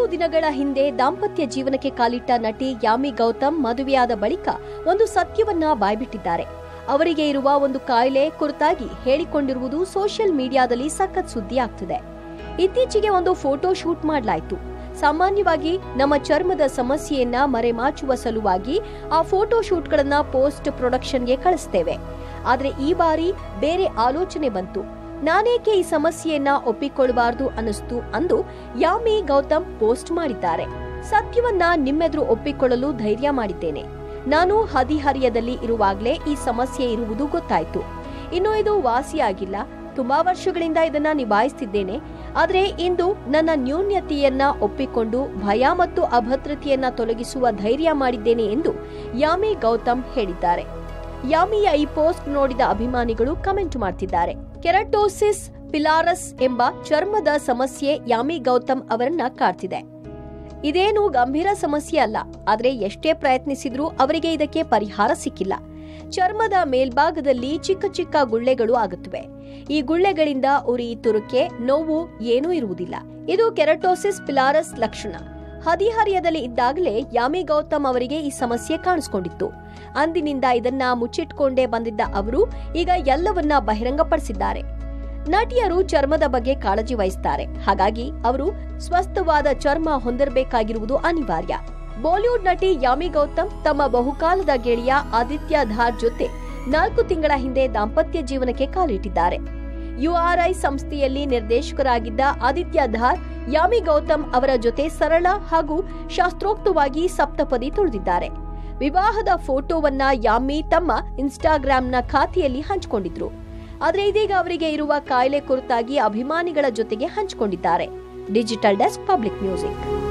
ದಿನಗಳ ಹಿಂದೆ ದಾಂಪತ್ಯ ಜೀವನಕ್ಕೆ ಕಾಲಿಟ್ಟ ನಟಿ ಯಾಮಿ ಗೌತಮ್ ಮದುವೆಯಾದ ಬಳಿಕ ಒಂದು ಸತ್ಯವನ್ನ ಬಾಯ್ಬಿಟ್ಟಿದ್ದಾರೆ ಅವರಿಗೆ ಇರುವ ಒಂದು ಕಾಯಿಲೆ ಕುರಿತಾಗಿ ಹೇಳಿಕೊಂಡಿರುವುದು ಸೋಷಿಯಲ್ ಮೀಡಿಯಾದಲ್ಲಿ ಸಖತ್ ಸುದ್ದಿ ಆಗ್ತಿದೆ ಇತ್ತೀಚೆಗೆ ಒಂದು ಫೋಟೋ ಶೂಟ್ ಮಾಡಲಾಯಿತು ಸಾಮಾನ್ಯವಾಗಿ ನಮ್ಮ ಚರ್ಮದ ಸಮಸ್ಯೆಯನ್ನ ಮರೆಮಾಚುವ ಸಲುವಾಗಿ ಆ ಫೋಟೋ ಶೂಟ್ಗಳನ್ನ ಪೋಸ್ಟ್ ಪ್ರೊಡಕ್ಷನ್ಗೆ ಕಳಿಸ್ತೇವೆ ಆದ್ರೆ ಈ ಬಾರಿ ಬೇರೆ ಆಲೋಚನೆ ಬಂತು ನಾನೇಕೆ ಈ ಸಮಸ್ಯೆಯನ್ನ ಒಪ್ಪಿಕೊಳ್ಳಬಾರದು ಅನಿಸ್ತು ಅಂದು ಯಾಮಿ ಗೌತಮ್ ಪೋಸ್ಟ್ ಮಾಡಿದ್ದಾರೆ ಸತ್ಯವನ್ನ ನಿಮ್ಮೆದುರು ಒಪ್ಪಿಕೊಳ್ಳಲು ಧೈರ್ಯ ಮಾಡಿದ್ದೇನೆ ನಾನು ಹದಿಹರಿಯದಲ್ಲಿ ಇರುವಾಗಲೇ ಈ ಸಮಸ್ಯೆ ಇರುವುದು ಗೊತ್ತಾಯ್ತು ಇನ್ನು ಇದು ವಾಸಿಯಾಗಿಲ್ಲ ತುಂಬಾ ವರ್ಷಗಳಿಂದ ಇದನ್ನ ನಿಭಾಯಿಸ್ತಿದ್ದೇನೆ ಆದ್ರೆ ಇಂದು ನನ್ನ ನ್ಯೂನ್ಯತೆಯನ್ನ ಒಪ್ಪಿಕೊಂಡು ಭಯ ಮತ್ತು ಅಭದ್ರತೆಯನ್ನ ತೊಲಗಿಸುವ ಧೈರ್ಯ ಮಾಡಿದ್ದೇನೆ ಎಂದು ಯಾಮಿ ಗೌತಮ್ ಹೇಳಿದ್ದಾರೆ ಯಾಮಿಯ ಈ ಪೋಸ್ಟ್ ನೋಡಿದ ಅಭಿಮಾನಿಗಳು ಕಮೆಂಟ್ ಮಾಡ್ತಿದ್ದಾರೆ ಕೆರಟೋಸಿಸ್ ಪಿಲಾರಸ್ ಎಂಬ ಚರ್ಮದ ಸಮಸ್ಯೆ ಯಾಮಿ ಗೌತಮ್ ಅವರನ್ನ ಕಾಡ್ತಿದೆ ಇದೇನು ಗಂಭೀರ ಸಮಸ್ಯೆ ಅಲ್ಲ ಆದ್ರೆ ಎಷ್ಟೇ ಪ್ರಯತ್ನಿಸಿದ್ರೂ ಅವರಿಗೆ ಇದಕ್ಕೆ ಪರಿಹಾರ ಸಿಕ್ಕಿಲ್ಲ ಚರ್ಮದ ಮೇಲ್ಭಾಗದಲ್ಲಿ ಚಿಕ್ಕ ಚಿಕ್ಕ ಗುಳ್ಳೆಗಳು ಆಗುತ್ತವೆ ಈ ಗುಳ್ಳೆಗಳಿಂದ ಉರಿ ತುರುಕೆ ನೋವು ಏನೂ ಇರುವುದಿಲ್ಲ ಇದು ಕೆರಟೋಸಿಸ್ ಪಿಲಾರಸ್ ಲಕ್ಷಣ ಹದಿಹರಿಯದಲ್ಲಿ ಇದ್ದಾಗಲೇ ಯಾಮಿ ಗೌತಮ್ ಅವರಿಗೆ ಈ ಸಮಸ್ಯೆ ಕಾಣಿಸ್ಕೊಂಡಿತ್ತು ಅಂದಿನಿಂದ ಇದನ್ನ ಮುಚ್ಚಿಟ್ಕೊಂಡೇ ಬಂದಿದ್ದ ಅವರು ಈಗ ಎಲ್ಲವನ್ನ ಬಹಿರಂಗಪಡಿಸಿದ್ದಾರೆ ನಟಿಯರು ಚರ್ಮದ ಬಗ್ಗೆ ಕಾಳಜಿ ವಹಿಸ್ತಾರೆ ಹಾಗಾಗಿ ಅವರು ಸ್ವಸ್ಥವಾದ ಚರ್ಮ ಹೊಂದಿರಬೇಕಾಗಿರುವುದು ಅನಿವಾರ್ಯ ಬಾಲಿವುಡ್ ನಟಿ ಯಾಮಿ ಗೌತಮ್ ತಮ್ಮ ಬಹುಕಾಲದ ಗೆಳೆಯ ಆದಿತ್ಯ ಧಾರ್ ಜೊತೆ ನಾಲ್ಕು ತಿಂಗಳ ಹಿಂದೆ ದಾಂಪತ್ಯ ಜೀವನಕ್ಕೆ ಕಾಲಿಟ್ಟಿದ್ದಾರೆ ಯುಆರ್ಐ ಸಂಸ್ಥೆಯಲ್ಲಿ ನಿರ್ದೇಶಕರಾಗಿದ್ದ ಆದಿತ್ಯ ಧಾರ್ ಯಾಮಿ ಗೌತಮ್ ಅವರ ಜೊತೆ ಸರಳ ಹಾಗೂ ಶಾಸ್ತ್ರೋಕ್ತವಾಗಿ ಸಪ್ತಪದಿ ತುಳಿದಿದ್ದಾರೆ ವಿವಾಹದ ಫೋಟೋವನ್ನ ಯಾಮಿ ತಮ್ಮ ಇನ್ಸ್ಟಾಗ್ರಾಂನ ಖಾತೆಯಲ್ಲಿ ಹಂಚಿಕೊಂಡಿದ್ರು ಆದರೆ ಇದೀಗ ಅವರಿಗೆ ಇರುವ ಕಾಯಿಲೆ ಕುರಿತಾಗಿ ಅಭಿಮಾನಿಗಳ ಜೊತೆಗೆ ಹಂಚಿಕೊಂಡಿದ್ದಾರೆ ಡಿಜಿಟಲ್ ಡೆಸ್ಕ್ ಪಬ್ಲಿಕ್ ಮ್ಯೂಸಿಕ್